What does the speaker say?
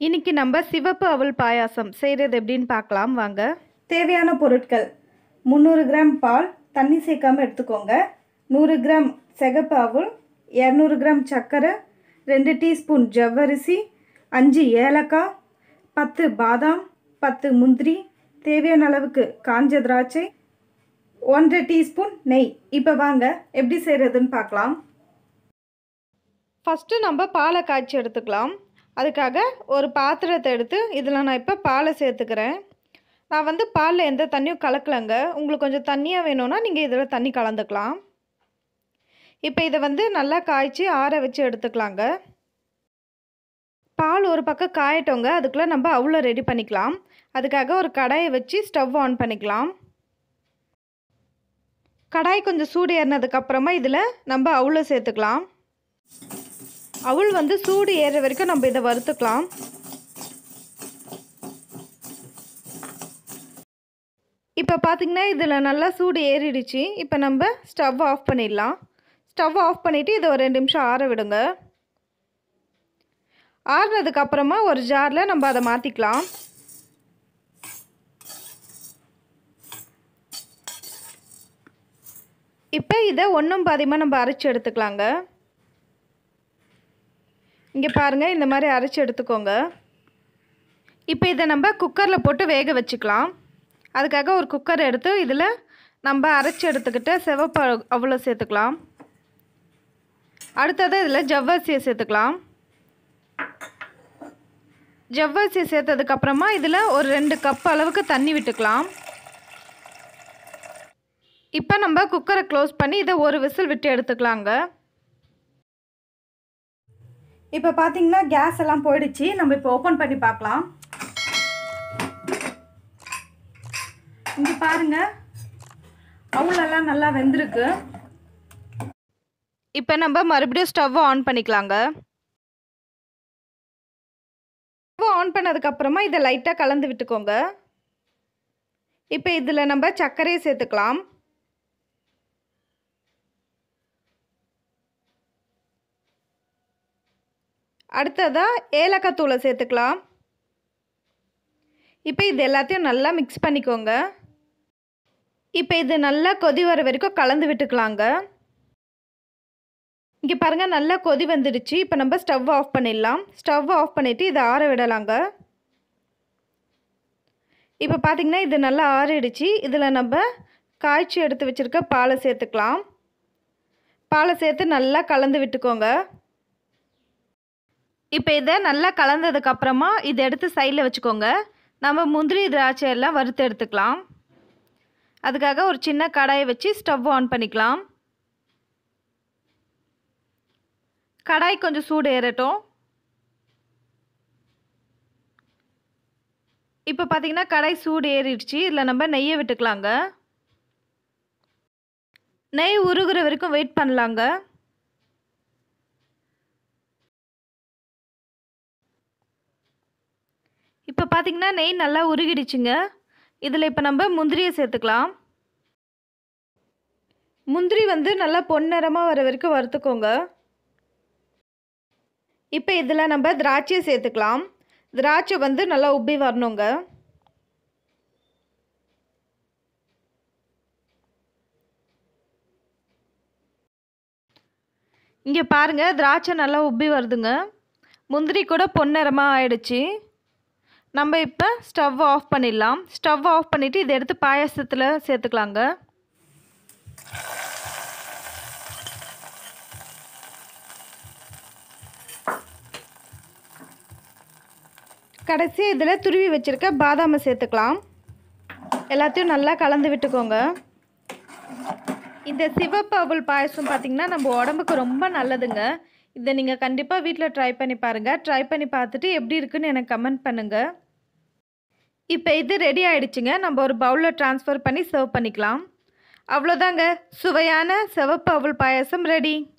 இன்னைக்கு நம்ம சிவப்பு அவல் பாயாசம் செய்கிறது எப்படின்னு பார்க்கலாம் வாங்க தேவையான பொருட்கள் முந்நூறு கிராம் பால் தண்ணி சேர்க்காம எடுத்துக்கோங்க நூறு கிராம் சிகப்பு அவுள் இரநூறு கிராம் சர்க்கரை ரெண்டு டீஸ்பூன் ஜவ்வரிசி அஞ்சு ஏலக்காய் பத்து பாதாம் பத்து முந்திரி தேவையான அளவுக்கு காஞ்ச திராட்சை ஒன்றரை டீஸ்பூன் நெய் இப்போ வாங்க எப்படி செய்கிறதுன்னு பார்க்கலாம் ஃபஸ்ட்டு நம்ம பாலை காய்ச்சி எடுத்துக்கலாம் அதுக்காக ஒரு பாத்திரத்தை எடுத்து இதில் நான் இப்போ பாலை சேர்த்துக்கிறேன் நான் வந்து பாலில் எந்த தண்ணியும் கலக்கலைங்க உங்களுக்கு கொஞ்சம் தண்ணியாக வேணும்னா நீங்கள் இதில் தண்ணி கலந்துக்கலாம் இப்போ இதை வந்து நல்லா காய்ச்சி ஆற வச்சு எடுத்துக்கலாங்க பால் ஒரு பக்கம் காயட்டோங்க அதுக்குள்ளே நம்ம அவ்வளோ ரெடி பண்ணிக்கலாம் அதுக்காக ஒரு கடாயை வச்சு ஸ்டவ் ஆன் பண்ணிக்கலாம் கடாய் கொஞ்சம் சூடு ஏறினதுக்கப்புறமா இதில் நம்ம அவ்வளோ சேர்த்துக்கலாம் அவள் வந்து சூடு ஏற வரைக்கும் நம்ம இதை வறுத்துக்கலாம் இப்போ பார்த்தீங்கன்னா இதில் நல்லா சூடு ஏறிடுச்சு இப்போ நம்ம ஸ்டவ் ஆஃப் பண்ணிடலாம் ஸ்டவ் ஆஃப் பண்ணிவிட்டு இதை ஒரு ரெண்டு நிமிஷம் ஆற விடுங்க ஆறுனதுக்கு அப்புறமா ஒரு ஜாரில் நம்ம அதை மாற்றிக்கலாம் இப்போ இதை ஒன்றும் பாதியமாக நம்ம அரைச்சி எடுத்துக்கலாங்க இங்கே பாருங்கள் இந்த மாதிரி அரைச்சி எடுத்துக்கோங்க இப்போ இதை நம்ம குக்கரில் போட்டு வேக வச்சுக்கலாம் அதுக்காக ஒரு குக்கர் எடுத்து இதில் நம்ம அரைச்சி எடுத்துக்கிட்டு சிவப்பு அவ்வளோ சேர்த்துக்கலாம் அடுத்தது இதில் ஜவ்வரிசியை சேர்த்துக்கலாம் ஜவ்வரிசியை சேர்த்ததுக்கப்புறமா இதில் ஒரு ரெண்டு கப் அளவுக்கு தண்ணி விட்டுக்கலாம் இப்போ நம்ம குக்கரை க்ளோஸ் பண்ணி இதை ஒரு விசில் விட்டு எடுத்துக்கலாங்க இப்போ பார்த்தீங்கன்னா கேஸ் எல்லாம் போயிடுச்சு நம்ம இப்போ ஓப்பன் பண்ணி பார்க்கலாம் இங்கே பாருங்க அவுளெல்லாம் நல்லா வெந்திருக்கு இப்போ நம்ம மறுபடியும் ஸ்டவ்வை ஆன் பண்ணிக்கலாங்க ஸ்டவ் ஆன் பண்ணதுக்கப்புறமா இதை லைட்டாக கலந்து விட்டுக்கோங்க இப்போ இதில் நம்ம சர்க்கரையை சேர்த்துக்கலாம் அடுத்ததாக ஏலக்காய் தூளை சேர்த்துக்கலாம் இப்போ இது எல்லாத்தையும் நல்லா மிக்ஸ் பண்ணிக்கோங்க இப்போ இது நல்லா கொதி வர வரைக்கும் கலந்து விட்டுக்கலாங்க இங்கே பாருங்கள் நல்லா கொதி வந்துடுச்சு இப்போ நம்ம ஸ்டவ் ஆஃப் பண்ணிடலாம் ஸ்டவ் ஆஃப் பண்ணிவிட்டு இதை ஆற விடலாங்க இப்போ பார்த்திங்கன்னா இது நல்லா ஆறிடுச்சு இதில் நம்ம காய்ச்சி எடுத்து வச்சுருக்க பாலை சேர்த்துக்கலாம் பாலை சேர்த்து நல்லா கலந்து விட்டுக்கோங்க இப்போ இதை நல்லா கலந்ததுக்கப்புறமா இதை எடுத்து சைடில் வச்சுக்கோங்க நம்ம முந்திரி திராட்சை எல்லாம் வறுத்து எடுத்துக்கலாம் அதுக்காக ஒரு சின்ன கடாயை வச்சு ஸ்டவ் ஆன் பண்ணிக்கலாம் கடாய் கொஞ்சம் சூடு ஏறட்டும் இப்போ பார்த்தீங்கன்னா கடாய் சூடு ஏறிடுச்சு இதில் நம்ம நெய்யை விட்டுக்கலாங்க நெய் உருகுற வரைக்கும் வெயிட் பண்ணலாங்க இப்போ பார்த்தீங்கன்னா நெய் நல்லா உருகிடுச்சுங்க இதில் இப்போ நம்ம முந்திரியை சேர்த்துக்கலாம் முந்திரி வந்து நல்லா பொன்னிறமாக வர வரைக்கும் வறுத்துக்கோங்க இப்போ இதில் நம்ம திராட்சையை சேர்த்துக்கலாம் திராட்சை வந்து நல்லா உப்பி வரணுங்க இங்கே பாருங்கள் திராட்சை நல்லா உப்பி வருதுங்க முந்திரி கூட பொன்னிறமாக ஆயிடுச்சு நம்ம இப்போ ஸ்டவ் ஆஃப் பண்ணிடலாம் ஸ்டவ் ஆஃப் பண்ணிவிட்டு இதை எடுத்து பாயாசத்தில் சேர்த்துக்கலாங்க கடைசி இதில் துருவி வச்சுருக்க பாதாமை சேர்த்துக்கலாம் எல்லாத்தையும் நல்லா கலந்து விட்டுக்கோங்க இந்த சிவப்பு அவல் பாயசம் பார்த்திங்கன்னா நம்ம உடம்புக்கு ரொம்ப நல்லதுங்க இதை நீங்கள் கண்டிப்பாக வீட்டில் ட்ரை பண்ணி பாருங்கள் ட்ரை பண்ணி பார்த்துட்டு எப்படி இருக்குன்னு எனக்கு கமெண்ட் பண்ணுங்கள் இப்போ இது ரெடி ஆயிடுச்சுங்க நம்ம ஒரு பவுலில் ட்ரான்ஸ்ஃபர் பண்ணி சர்வ் பண்ணிக்கலாம் அவ்வளோதாங்க சுவையான சிவப்பு அவல் பாயசம் ரெடி